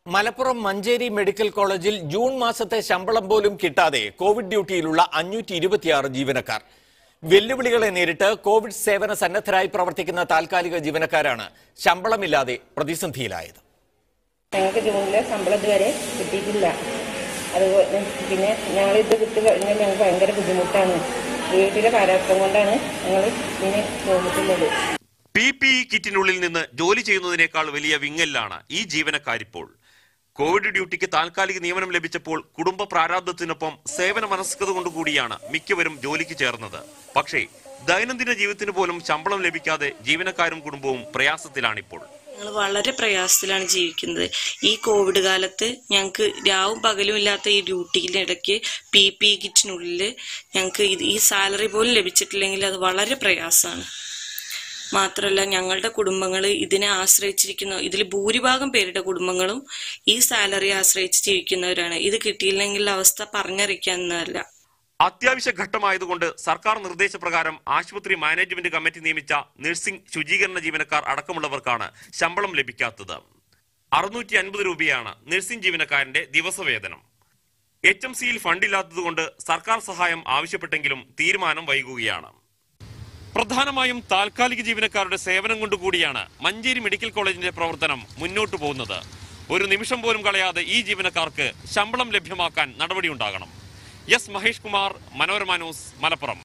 Malappuram Manjeri medical കോളേജിൽ June മാസത്തെ ശമ്പളം പോലും കിട്ടാതെ കോവിഡ് ഡ്യൂട്ടിയിലുള്ള അഞ്ഞൂറ്റി ഇരുപത്തിയാറ് ജീവനക്കാർ വെല്ലുവിളികളെ നേരിട്ട് കോവിഡ് സേവന സന്നദ്ധരായി പ്രവർത്തിക്കുന്ന താൽക്കാലിക ജീവനക്കാരാണ് ശമ്പളമില്ലാതെ പ്രതിസന്ധിയിലായത് ഞങ്ങൾക്ക് ജൂണിലെ ശമ്പളം ഇതുവരെ കിട്ടിയിട്ടില്ല അതുപോലെ പിന്നെ ഞങ്ങൾ ഇത് കിട്ടി കഴിഞ്ഞാൽ ഞങ്ങൾക്ക് ഭയങ്കര ബുദ്ധിമുട്ടാണ് വീട്ടിലെ കാലാവസ്ഥ കൊണ്ടാണ് ഞങ്ങൾ ഇതിന് പോന്നിട്ടുള്ളത് പി പി ഇ കിറ്റിനുള്ളിൽ നിന്ന് ജോലി ചെയ്യുന്നതിനേക്കാൾ വലിയ വിങ്ങലിലാണ് ഈ ജീവനക്കാരിപ്പോൾ കോവിഡ് ഡ്യൂട്ടിക്ക് താൽക്കാലിക നിയമനം ലഭിച്ചപ്പോൾ കുടുംബ പ്രാരാബ്ദത്തിനൊപ്പം സേവന മനസ്കത കൊണ്ടുകൂടിയാണ് മിക്കവരും ജോലിക്ക് ചേർന്നത് പക്ഷേ ദൈനംദിന ജീവിതത്തിന് പോലും ശമ്പളം ലഭിക്കാതെ ജീവനക്കാരും കുടുംബവും പ്രയാസത്തിലാണിപ്പോൾ ഞങ്ങൾ വളരെ പ്രയാസത്തിലാണ് ജീവിക്കുന്നത് ഈ കോവിഡ് കാലത്ത് ഞങ്ങൾക്ക് രാവും പകലും ഇല്ലാത്ത ഈ ഡ്യൂട്ടിയുടെ ഇടയ്ക്ക് പി പി കിറ്റിനുള്ളിൽ ഞങ്ങൾക്ക് ഇത് ഈ സാലറി പോലും ലഭിച്ചിട്ടില്ലെങ്കിൽ അത് വളരെ പ്രയാസമാണ് മാത്രമല്ല ഞങ്ങളുടെ കുടുംബങ്ങൾ ഇതിനെ ആശ്രയിച്ചിരിക്കുന്ന ഇതിൽ ഭൂരിഭാഗം പേരുടെ കുടുംബങ്ങളും ഈ സാലറി ആശ്രയിച്ച് ജീവിക്കുന്നവരാണ് ഇത് കിട്ടിയില്ലെങ്കിൽ അവസ്ഥ പറഞ്ഞറിയിക്കാവുന്നതല്ല അത്യാവശ്യ ഘട്ടമായതുകൊണ്ട് സർക്കാർ നിർദ്ദേശപ്രകാരം ആശുപത്രി മാനേജ്മെന്റ് കമ്മിറ്റി നിയമിച്ച നഴ്സിംഗ് ശുചീകരണ ജീവനക്കാർ അടക്കമുള്ളവർക്കാണ് ശമ്പളം ലഭിക്കാത്തത് അറുന്നൂറ്റി അൻപത് രൂപയാണ് നഴ്സിംഗ് ജീവനക്കാരന്റെ ദിവസവേതനം എച്ച് എം സിയിൽ ഫണ്ടില്ലാത്തതുകൊണ്ട് സർക്കാർ സഹായം ആവശ്യപ്പെട്ടെങ്കിലും തീരുമാനം വൈകുകയാണ് പ്രധാനമായും താൽക്കാലിക ജീവനക്കാരുടെ സേവനം കൊണ്ടുകൂടിയാണ് മഞ്ചേരി മെഡിക്കൽ കോളേജിന്റെ പ്രവർത്തനം മുന്നോട്ടു പോകുന്നത് ഒരു നിമിഷം പോലും കളയാതെ ഈ ജീവനക്കാർക്ക് ശമ്പളം ലഭ്യമാക്കാൻ നടപടിയുണ്ടാകണം എസ് മഹേഷ് കുമാർ മനോരമ ന്യൂസ് മലപ്പുറം